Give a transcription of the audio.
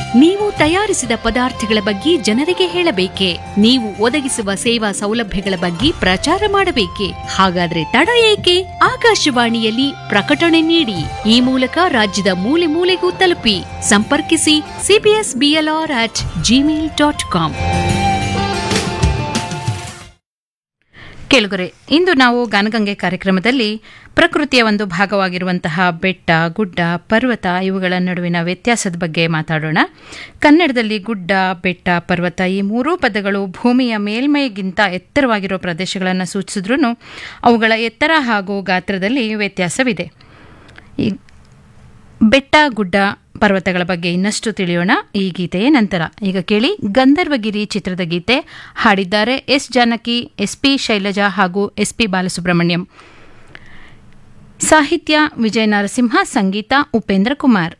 ನೀವು ತಯಾರಿಸಿದ ಪದಾರ್ಥಗಳ ಬಗ್ಗೆ ಜನರಿಗೆ ಹೇಳಬೇಕೆ ನೀವು ಒದಗಿಸುವ ಸೇವಾ ಸೌಲಭ್ಯಗಳ ಬಗ್ಗೆ ಪ್ರಚಾರ ಮಾಡಬೇಕೆ ಹಾಗಾದ್ರೆ ತಡ ಏಕೆ ಆಕಾಶವಾಣಿಯಲ್ಲಿ ಪ್ರಕಟಣೆ ನೀಡಿ ಈ ಮೂಲಕ ರಾಜ್ಯದ ಮೂಲೆ ಮೂಲೆಗೂ ತಲುಪಿ ಸಂಪರ್ಕಿಸಿ CBS BLR at Gmail dot com ಕೇಳುಗರೆ ಇಂದು ನಾವು ಗಾನಗಂಗೆ ಕಾರ್ಯಕ್ರಮದಲ್ಲಿ ಪ್ರಕೃತಿಯ ಒಂದು ಭಾಗವಾಗಿರುವಂತಹ ಬೆಟ್ಟ ಗುಡ್ಡ ಪರ್ವತ ಇವುಗಳ ನಡುವಿನ ವ್ಯತ್ಯಾಸದ ಬಗ್ಗೆ ಮಾತಾಡೋಣ ಕನ್ನಡದಲ್ಲಿ ಗುಡ್ಡ ಬೆಟ್ಟ ಪರ್ವತ ಈ ಮೂರೂ ಪದಗಳು ಭೂಮಿಯ ಮೇಲ್ಮೈಗಿಂತ ಎತ್ತರವಾಗಿರೋ ಪ್ರದೇಶಗಳನ್ನು ಸೂಚಿಸಿದ್ರೂ ಅವುಗಳ ಎತ್ತರ ಹಾಗೂ ಗಾತ್ರದಲ್ಲಿ ವ್ಯತ್ಯಾಸವಿದೆ ಈ ಬೆಟ್ಟ ಗುಡ್ಡ ಪರ್ವತಗಳ ಬಗ್ಗೆ ಇನ್ನಷ್ಟು ತಿಳಿಯೋಣ ಈ ಗೀತೆಯ ನಂತರ ಈಗ ಕೇಳಿ ಗಂಧರ್ವಗಿರಿ ಚಿತ್ರದ ಗೀತೆ ಹಾಡಿದ್ದಾರೆ S Janaki S P Shailaja ಹಾಗೂ ಎಸ್ ಪಿ ಬಾಲಸುಬ್ರಹ್ಮಣ್ಯಂ ಸಾಹಿತ್ಯ ವಿಜಯ ನರಸಿಂಹ ಸಂಗೀತ ಉಪೇಂದ್ರ ಕುಮಾರ್